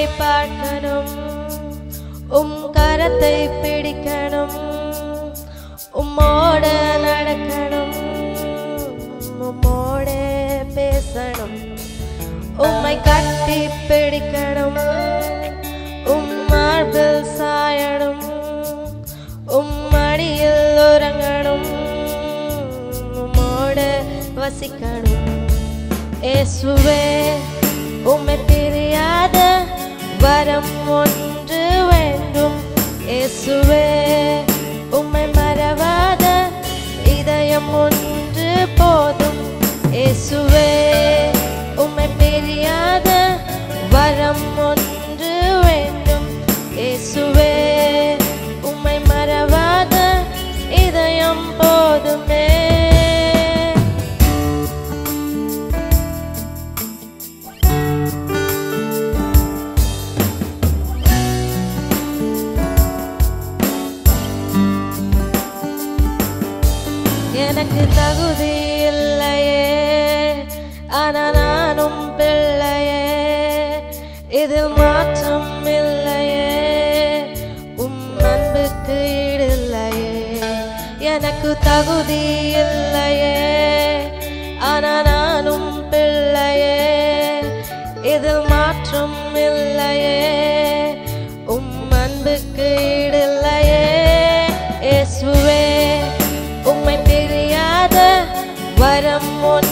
பார்க்கணும் உம் கரத்தை பிடிக்கணும் உம்மோட நடக்கணும் உம்மோட பேசணும் உம்மை கட்டி பிடிக்கணும் உம் மார்பில் சாயணும் உம் மடியில் உறங்கணும் உம்மோட வசிக்கணும் இயேசுவே உம்மை பிரியாத வரம் ஒன்று வேண்டும் இயேசுவே உம்மை மறவாத இதயம் ஒன்று போதும் இயேசுவே உம்மை பிரியாத வரம் ஒன்று வேண்டும் இயேசுவே உம்மை மறவாத இதயம் போதுமே எனக்கு தகுதி இல்லையே ஆனா நானும் பிள்ளையே இதில் மாற்றம் இல்லையே உம் அன்புக்கு ஈடில்லையே எனக்கு தகுதி இல்லையே ஆனா நானும் பிள்ளையே இதில் மாற்றம் இல்லையே உம் அன்புக்கு ஈடில்லையே இயேசுவே உம்மை பிரியாத வரம் ஒன்று